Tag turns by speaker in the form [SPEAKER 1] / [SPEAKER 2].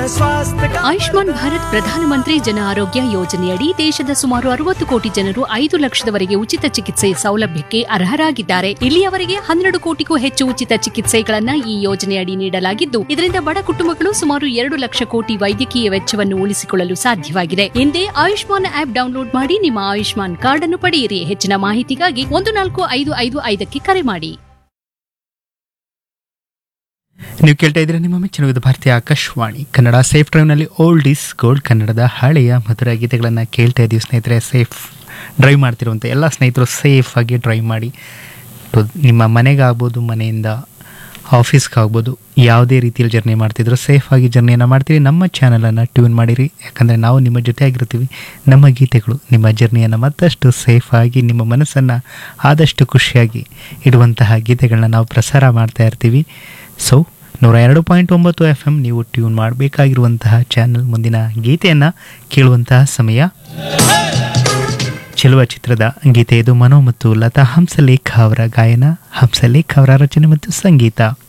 [SPEAKER 1] स्वास्थ्य का
[SPEAKER 2] ಆಯುಷ್ಮಾನ್ ಭಾರತ್ ಪ್ರಧಾನಮಂತ್ರಿ ಜನ ಆರೋಗ್ಯ ಯೋಜನೆಯಡಿ ದೇಶದ ಸುಮಾರು ಅರವತ್ತು ಕೋಟಿ ಜನರು ಐದು ಲಕ್ಷದವರೆಗೆ ಉಚಿತ ಚಿಕಿತ್ಸೆ ಸೌಲಭ್ಯಕ್ಕೆ ಅರ್ಹರಾಗಿದ್ದಾರೆ ಇಲ್ಲಿಯವರೆಗೆ ಹನ್ನೆರಡು ಕೋಟಿಗೂ ಹೆಚ್ಚು ಉಚಿತ ಚಿಕಿತ್ಸೆಗಳನ್ನ ಈ ಯೋಜನೆಯಡಿ ನೀಡಲಾಗಿದ್ದು ಇದರಿಂದ ಬಡ ಕುಟುಂಬಗಳು ಸುಮಾರು ಎರಡು ಲಕ್ಷ ಕೋಟಿ ವೈದ್ಯಕೀಯ ವೆಚ್ಚವನ್ನು ಉಳಿಸಿಕೊಳ್ಳಲು ಸಾಧ್ಯವಾಗಿದೆ ಹಿಂದೆ ಆಯುಷ್ಮಾನ್ ಆಪ್ ಡೌನ್ಲೋಡ್ ಮಾಡಿ ನಿಮ್ಮ ಆಯುಷ್ಮಾನ್ ಕಾರ್ಡ್ ಅನ್ನು ಪಡೆಯಿರಿ ಹೆಚ್ಚಿನ ಮಾಹಿತಿಗಾಗಿ ಒಂದು ನಾಲ್ಕು ಐದು ಐದು ಐದಕ್ಕೆ ಕರೆ ಮಾಡಿ
[SPEAKER 3] ನೀವು ಕೇಳ್ತಾ ಇದ್ರೆ ನಿಮ್ಮ ಮೆಚ್ಚಿನ ವಿವಿಧ ಭಾರತೀಯ ಆಕಾಶವಾಣಿ ಕನ್ನಡ ಸೇಫ್ ಡ್ರೈವ್ನಲ್ಲಿ ಓಲ್ಡ್ ಇಸ್ ಗೋಲ್ಡ್ ಕನ್ನಡದ ಹಳೆಯ ಮಧುರ ಗೀತೆಗಳನ್ನು ಕೇಳ್ತಾ ಇದ್ದೀವಿ ಸ್ನೇಹಿತರೆ ಸೇಫ್ ಡ್ರೈವ್ ಮಾಡ್ತಿರುವಂಥ ಎಲ್ಲ ಸ್ನೇಹಿತರು ಸೇಫ್ ಆಗಿ ಡ್ರೈವ್ ಮಾಡಿ ಟು ನಿಮ್ಮ ಮನೆಗಾಗ್ಬೋದು ಮನೆಯಿಂದ ಆಫೀಸ್ಗಾಗ್ಬೋದು ಯಾವುದೇ ರೀತಿಯಲ್ಲಿ ಜರ್ನಿ ಮಾಡ್ತಿದ್ರು ಸೇಫಾಗಿ ಜರ್ನಿಯನ್ನು ಮಾಡ್ತೀವಿ ನಮ್ಮ ಚಾನಲನ್ನು ಟ್ಯೂನ್ ಮಾಡಿರಿ ಯಾಕಂದರೆ ನಾವು ನಿಮ್ಮ ಜೊತೆ ಆಗಿರ್ತೀವಿ ನಮ್ಮ ಗೀತೆಗಳು ನಿಮ್ಮ ಜರ್ನಿಯನ್ನು ಮತ್ತಷ್ಟು ಸೇಫಾಗಿ ನಿಮ್ಮ ಮನಸ್ಸನ್ನು ಆದಷ್ಟು ಖುಷಿಯಾಗಿ ಇಡುವಂತಹ ಗೀತೆಗಳನ್ನ ನಾವು ಪ್ರಸಾರ ಮಾಡ್ತಾ ಇರ್ತೀವಿ ಸೊ ನೂರ ಎರಡು ಪಾಯಿಂಟ್ ಒಂಬತ್ತು ಎಫ್ ಎಮ್ ನೀವು ಟ್ಯೂನ್ ಮಾಡಬೇಕಾಗಿರುವಂತಹ ಚಾನಲ್ ಮುಂದಿನ ಗೀತೆಯನ್ನು ಕೇಳುವಂತಹ ಸಮಯ ಚೆಲುವ ಚಿತ್ರದ ಗೀತೆ ಇದು ಮನೋ ಮತ್ತು ಲತಾ ಹಂಸಲೇಖ ಅವರ ಗಾಯನ ಹಂಸಲೇಖ ಅವರ ರಚನೆ ಮತ್ತು ಸಂಗೀತ